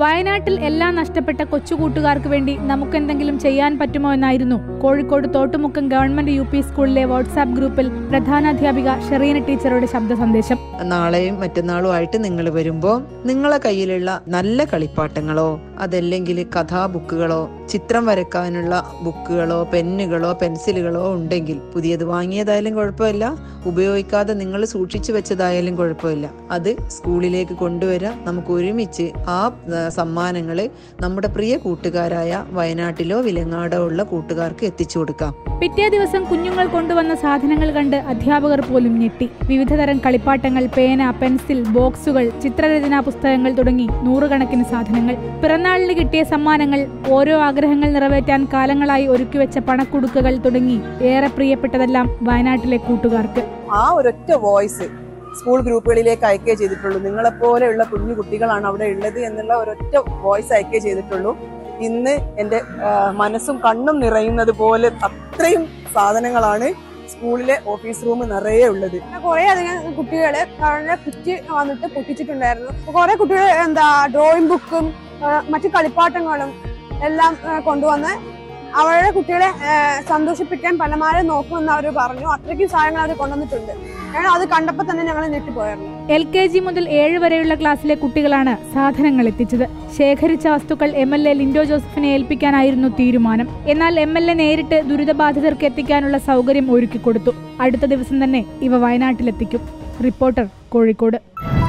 വയനാട്ടിൽ എല്ലാം നഷ്ടപ്പെട്ട കൊച്ചുകൂട്ടുകാർക്ക് വേണ്ടി നമുക്കെന്തെങ്കിലും ചെയ്യാൻ പറ്റുമോ എന്നായിരുന്നു Kozhikode Thottumukkam government U P സ്കൂളിലെ വാട്സാപ്പ് ഗ്രൂപ്പിൽ പ്രധാനാധ്യാപിക ഷെറീന ടീച്ചറുടെ ശബ്ദ സന്ദേശം നാളെയും മറ്റന്നാളുമായിട്ട് നിങ്ങൾ വരുമ്പോൾ നിങ്ങളെ കയ്യിലുള്ള നല്ല കളിപ്പാട്ടങ്ങളോ അതല്ലെങ്കിൽ കഥാബുക്കുകളോ ചിത്രം വരക്കാനുള്ള ബുക്കുകളോ പെന്നുകളോ പെൻസിലുകളോ ഉണ്ടെങ്കിൽ പുതിയത് വാങ്ങിയതായാലും കുഴപ്പമില്ല ഉപയോഗിക്കാതെ നിങ്ങൾ സൂക്ഷിച്ചു വെച്ചതായാലും കുഴപ്പമില്ല അത് സ്കൂളിലേക്ക് കൊണ്ടുവരാം നമുക്ക് ഒരുമിച്ച് ആ സമ്മാനങ്ങൾ നമ്മുടെ പ്രിയ കൂട്ടുകാരായ വയനാട്ടിലോ വിലങ്ങാടോ ഉള്ള കൂട്ടുകാർക്ക് എത്തിച്ചു കൊടുക്കാം പിറ്റേ ദിവസം കുഞ്ഞുങ്ങൾ കൊണ്ടുവന്ന സാധനങ്ങൾ കണ്ട് അധ്യാപകർ പോലും ഞെട്ടി വിവിധതരം കളിപ്പാട്ടങ്ങൾ പേന പെൻസിൽ ബോക്സുകൾ ചിത്രരചനാ പുസ്തകങ്ങൾ തുടങ്ങി നൂറുകണക്കിന് സാധനങ്ങൾ പിറന്നാളിന് കിട്ടിയ സമ്മാനങ്ങൾ ഓരോ ആഗ്രഹങ്ങൾ നിറവേറ്റാൻ കാലങ്ങളായി ഒരുക്കിവെച്ച പണക്കുടുക്കുകൾ തുടങ്ങി ഏറെ പ്രിയപ്പെട്ടതെല്ലാം വയനാട്ടിലെ കൂട്ടുകാർക്ക് ആ ഒരൊറ്റ വോയിസ് സ്കൂൾ ഗ്രൂപ്പുകളിലേക്ക് അയക്കേ ചെയ്തിട്ടുള്ളൂ നിങ്ങളെപ്പോലെയുള്ള കുഞ്ഞു കുട്ടികളാണ് അവിടെ ഉള്ളത് എന്നുള്ള ഒരൊറ്റ വോയിസ് അയക്കേ ചെയ്തിട്ടുള്ളൂ ഇന്ന് എൻ്റെ ആ, മനസ്സും കണ്ണും നിറയുന്നത് പോലെ അത്രയും സാധനങ്ങളാണ് സ്കൂളിലെ ഓഫീസ് റൂം നിറയെ ഉള്ളത് കുറെ അധികം കുട്ടികള് അവരുടെ കുറ്റി വന്നിട്ട് പൊട്ടിച്ചിട്ടുണ്ടായിരുന്നു കുറെ കുട്ടികൾ എന്താ ഡ്രോയിങ് ബുക്കും ആ, മറ്റു കളിപ്പാട്ടങ്ങളും എല്ലാം ആ, കൊണ്ടുവന്ന് അവരുടെ കുട്ടികളെ ആ, സന്തോഷിപ്പിക്കാൻ പലമാരെ നോക്കുമെന്ന് അവർ പറഞ്ഞു അത്രയ്ക്കും സാധനങ്ങൾ അവർ കൊണ്ടുവന്നിട്ടുണ്ട് ഞങ്ങൾ അത് കണ്ടപ്പോൾ തന്നെ ഞങ്ങൾ ഞെട്ടിപ്പോയായിരുന്നു എൽ കെ ജി മുതൽ ഏഴ് വരെയുള്ള ക്ലാസ്സിലെ കുട്ടികളാണ് സാധനങ്ങൾ എത്തിച്ചത് ശേഖരിച്ച വസ്തുക്കൾ എം എൽ എ ലിൻഡോ ജോസഫിനെ ഏൽപ്പിക്കാനായിരുന്നു തീരുമാനം എന്നാൽ എം എൽ എ നേരിട്ട് ദുരിതബാധിതർക്ക് എത്തിക്കാനുള്ള സൗകര്യം ഒരുക്കിക്കൊടുത്തു അടുത്ത ദിവസം തന്നെ ഇവ വയനാട്ടിലെത്തിക്കും റിപ്പോർട്ടർ കോഴിക്കോട്